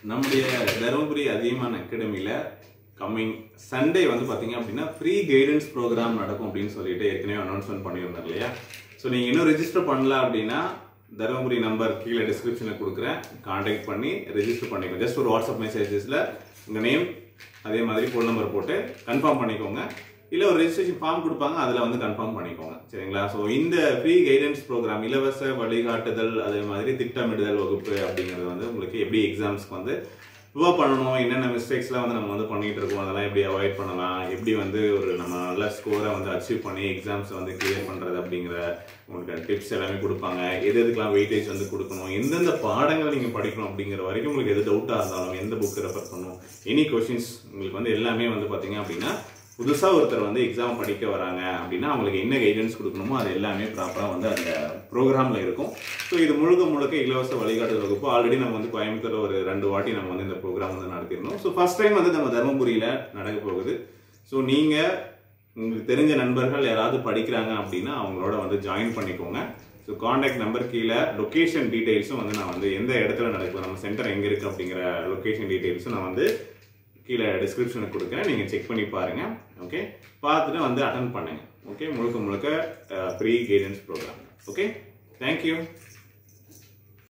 நம்முடைய தருமபுரி அதிகமான அகாடமியில் கம்மிங் சண்டே வந்து பார்த்தீங்க அப்படின்னா ஃப்ரீ கைடன்ஸ் ப்ரோக்ராம் நடக்கும் அப்படின்னு சொல்லிட்டு ஏற்கனவே அனௌன்ஸ்மெண்ட் பண்ணியிருந்தார் இல்லையா ஸோ நீங்கள் இன்னும் ரெஜிஸ்டர் பண்ணல அப்படின்னா தருமபுரி நம்பர் கீழே டிஸ்கிரிப்ஷனில் கொடுக்குறேன் காண்டாக்ட் பண்ணி ரெஜிஸ்டர் பண்ணிக்கோங்க ஜஸ்ட் ஒரு வாட்ஸ்அப் மெசேஜஸில் உங்கள் நேம் அதே மாதிரி ஃபோன் நம்பர் போட்டு கன்ஃபார்ம் பண்ணிக்கோங்க இல்லை ஒரு ரெஜிஸ்ட்ரேஷன் ஃபார்ம் கொடுப்பாங்க அதில் வந்து கன்ஃபார்ம் பண்ணிக்கோங்க சரிங்களா ஸோ இந்த ஃப்ரீ கைடன்ஸ் ப்ரோக்ராம் இலவச வழிகாட்டுதல் அதே மாதிரி திட்டமிடுதல் வகுப்பு அப்படிங்கிறது வந்து உங்களுக்கு எப்படி எக்ஸாம்ஸ்க்கு வந்து ப்ரிப்பேர் பண்ணணும் என்னென்ன மிஸ்டேக்ஸ்லாம் வந்து நம்ம வந்து பண்ணிட்டு இருக்கோம் அதெல்லாம் எப்படி அவாய்ட் பண்ணலாம் எப்படி வந்து ஒரு நம்ம நல்ல ஸ்கோரை வந்து அச்சீவ் பண்ணி எக்ஸாம்ஸ் வந்து கிளியர் பண்ணுறது அப்படிங்கிற உங்களுக்கு டிப்ஸ் எல்லாமே கொடுப்பாங்க எது எதுக்கெல்லாம் வெயிட்டேஜ் வந்து கொடுக்கணும் எந்தெந்த பாடங்கள் நீங்கள் படிக்கணும் அப்படிங்கிற வரைக்கும் உங்களுக்கு எது டவுட்டாக இருந்தாலும் எந்த புக் ரெஃபர் பண்ணணும் எனி கொஷின்ஸ் உங்களுக்கு வந்து எல்லாமே வந்து பார்த்தீங்க அப்படின்னா புதுசாக ஒருத்தர் வந்து எக்ஸாம் படிக்க வராங்க அப்படின்னா அவங்களுக்கு என்ன கைடன்ஸ் கொடுக்கணுமோ அது எல்லாமே ப்ராப்பராக வந்து அந்த ப்ரோக்ராமில் இருக்கும் ஸோ இது முழுக்க முழுக்க இலவச வழிகாட்டுதல் வகுப்பு ஆல்ரெடி நம்ம வந்து கோயம்புத்தூர் ஒரு ரெண்டு வாட்டி நம்ம வந்து இந்த ப்ரோக்ராம் வந்து நடத்திருந்தோம் ஸோ ஃபர்ஸ்ட் டைம் வந்து நம்ம தருமபுரியில் நடக்க போகுது ஸோ நீங்கள் உங்களுக்கு தெரிஞ்ச நண்பர்கள் யாராவது படிக்கிறாங்க அப்படின்னா அவங்களோட வந்து ஜாயின் பண்ணிக்கோங்க ஸோ காண்டாக்ட் நம்பர் கீழே லொக்கேஷன் டீடைல்ஸும் வந்து நான் வந்து எந்த இடத்துல நடக்கும் நம்ம சென்டர் எங்கே இருக்குது அப்படிங்கிற லொக்கேஷன் டீடைல்ஸும் நான் வந்து கீழே டிஸ்கிரிப்ஷனுக்கு கொடுக்குறேன் நீங்கள் செக் பண்ணி பாருங்கள் ஓகே பார்த்துட்டு வந்து அட்டன் பண்ணுங்க ஓகே முழுக்க முழுக்க free guidance program okay thank you